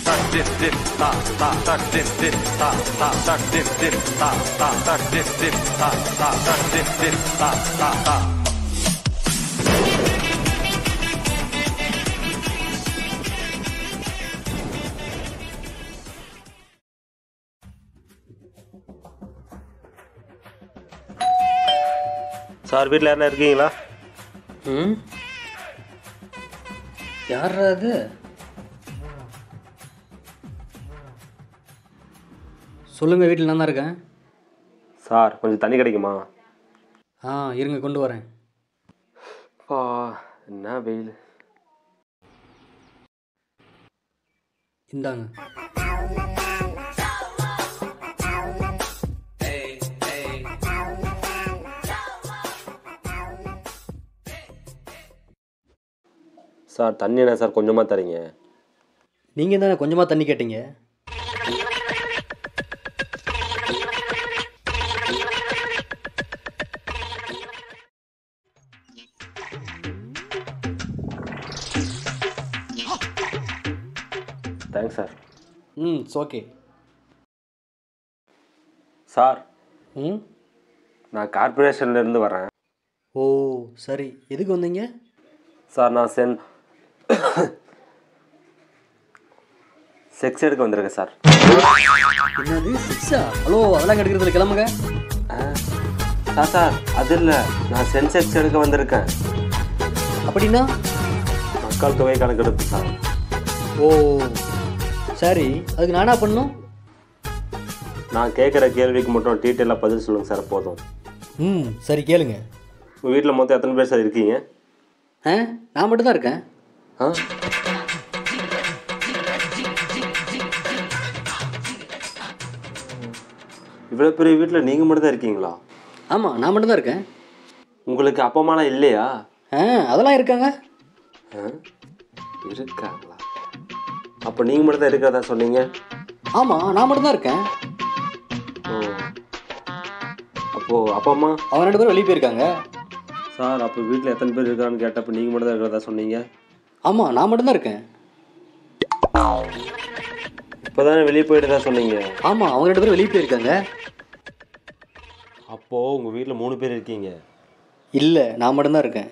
Sir வீட்டில் யாருன்னா இருக்கீங்களா ம் யாரா அது சொல்லுங்க வீட்டில் நான் தான் இருக்கேன் சார் கொஞ்சம் தண்ணி கிடைக்குமா ஆ இருங்க கொண்டு வரேன் பா என்ன வெயில் இந்தாங்க சார் தண்ணி என்ன சார் கொஞ்சமாக தரீங்க நீங்கள் தானே கொஞ்சமாக தண்ணி கேட்டீங்க தேங்க்ஸ் சார் ம் இட்ஸ் ஓகே சார் ம் நான் கார்பரேஷன்லேருந்து வரேன் ஓ சரி எதுக்கு வந்தீங்க சார் நான் சென் செக்ஸ் எடுக்க வந்திருக்கேன் சார் என்னது சிக்ஸா ஹலோ அதெல்லாம் எடுக்கிறதுல கிளம்புங்க ஆ சார் சார் அது இல்லை நான் சென்செக்ஸ் எடுக்க வந்திருக்கேன் அப்படின்னா மக்கள் தொகை கணக்கெடுப்பு சார் ஓ சரி அதுக்கு நானா பண்ணும் நான் கேட்குற கேள்விக்கு மட்டும் டீட்டெயிலாக பதில் சொல்லுங்கள் சார் போதும் ம் சரி கேளுங்க உங்கள் வீட்டில் மொத்தம் எத்தனை பேர் சார் இருக்கீங்க ஆ நான் மட்டும் தான் இருக்கேன் ஆ இவ்வளோ பெரிய வீட்டில் நீங்கள் மட்டும் தான் இருக்கீங்களா ஆமாம் நான் மட்டும் தான் இருக்கேன் உங்களுக்கு அப்பா அம்மாலாம் இல்லையா ஆ அதெல்லாம் இருக்காங்க ஆ? இருக்காங்களா அப்போ நீங்கள் மட்டும் தான் இருக்கிறதா சொன்னீங்க ஆமாம் நான் மட்டும் தான் இருக்கேன் ஓ அப்போது அப்பா அம்மா அவங்க ரெண்டு பேரும் வெளியே போயிருக்காங்க சார் அப்போ வீட்டில் எத்தனை பேர் இருக்கான்னு கேட்டப்போ நீங்கள் மட்டும் தான் இருக்கிறதா சொன்னீங்க ஆமாம் நான் மட்டும் தான் இருக்கேன் இப்போ தானே வெளியே போயிட்டு தான் சொன்னீங்க ஆமாம் அவங்க ரெண்டு பேரும் வெளியே போயிருக்காங்க அப்போது உங்கள் வீட்டில் மூணு பேர் இருக்கீங்க இல்லை நான் மட்டும் தான் இருக்கேன்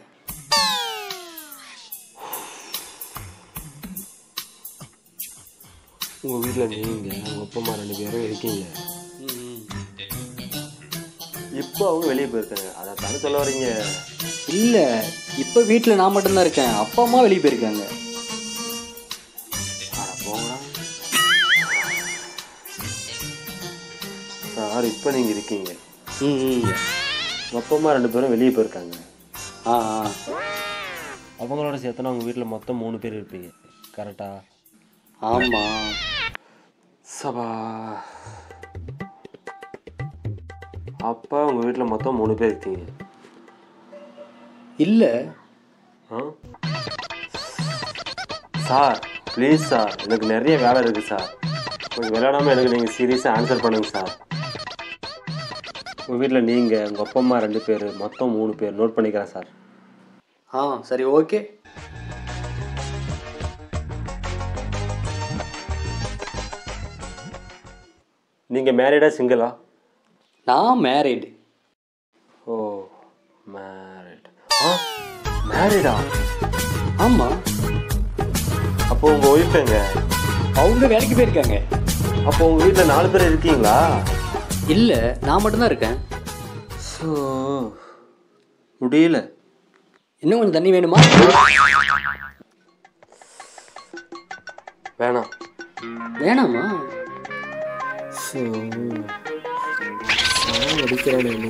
உங்கள் வீட்டில் நீங்கள் உங்கள் அப்பா அம்மா ரெண்டு பேரும் இருக்கீங்க இப்போ அவங்க வெளியே போயிருக்காங்க அதை தானே சொல்ல வரீங்க இல்லை இப்போ வீட்டில் நான் மட்டும் தான் இருக்கேன் அப்பா அம்மா வெளியே போயிருக்காங்க அட போங்கடா சார் இப்போ நீங்கள் இருக்கீங்க ம் ம் உங்கள் அப்பா அம்மா ரெண்டு பேரும் வெளியே போயிருக்காங்க ஆ ஆ அவங்களோட சேர்த்தனா உங்கள் வீட்டில் மொத்தம் மூணு பேர் இருப்பீங்க கரெக்டா ஆமாம் சபா அப்பா உங்கள் வீட்டில் மொத்தம் மூணு பேர் இருக்கீங்க இல்லை ஆ சார் ப்ளீஸ் சார் எனக்கு நிறைய வேலை இருக்குது சார் கொஞ்சம் விளையாடாமல் எனக்கு நீங்கள் சீரியஸாக ஆன்சர் பண்ணுங்க சார் உங்கள் வீட்டில் நீங்கள் உங்கள் அப்பா அம்மா ரெண்டு பேர் மொத்தம் மூணு பேர் நோட் பண்ணிக்கிறேன் சார் ஆ சரி ஓகே நீங்கள் மேரிடா சிங்கிளா நான் மேரிடு ஓ மேரிட் ஆ மேரிடா ஆமாம் அப்போ உங்கள் ஒய்ஃப் எங்க அவங்க வேலைக்கு போயிருக்காங்க அப்போ உங்கள் வீட்டில் நாலு பேர் இருக்கீங்களா இல்லை நான் மட்டும் தான் இருக்கேன் ஸோ முடியல இன்னும் கொஞ்சம் தண்ணி வேணுமா வேணாம் வேணாமா ஸோ அடிக்கிறானே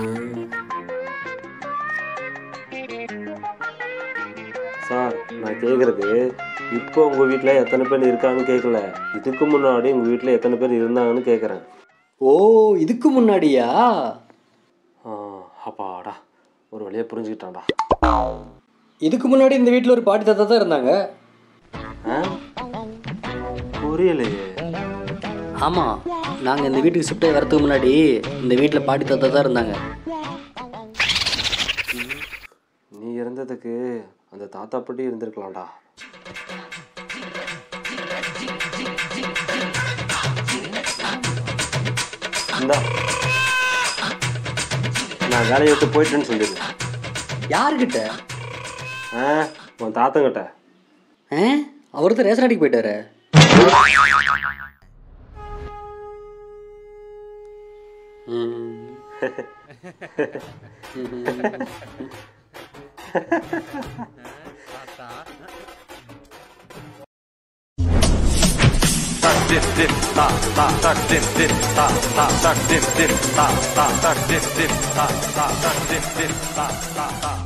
சார் நான் கேட்குறது இப்போ உங்கள் வீட்டில் எத்தனை பேர் இருக்காங்கன்னு கேட்கல இதுக்கு முன்னாடி உங்கள் வீட்டில் எத்தனை பேர் இருந்தாங்கன்னு கேட்குறேன் ஓ இதுக்கு முன்னாடியா ஆ அப்பாடா ஒரு வழியாக புரிஞ்சுக்கிட்டான்டா இதுக்கு முன்னாடி இந்த வீட்டில் ஒரு பாட்டி தாத்தா தான் இருந்தாங்க ஆ புரியலையே ஆமாம் நாங்கள் இந்த வீட்டுக்கு ஷிஃப்ட் ஆகி வரதுக்கு முன்னாடி இந்த வீட்டில் பாட்டி தாத்தா தான் இருந்தாங்க நீ இருந்ததுக்கு அந்த தாத்தா பாட்டி இருந்திருக்கலாம்டா இந்தா நான் வேலையை விட்டு போயிட்டேன்னு சொல்லிடு யாருக்கிட்ட ஆ உன் தாத்தங்கிட்ட ஆ அவர் தான் ரேஷன் அடிக்கு போயிட்டாரு tak dim dim ta ta tak dim dim ta ta tak dim dim ta ta tak dim dim ta ta tak dim dim ta ta ta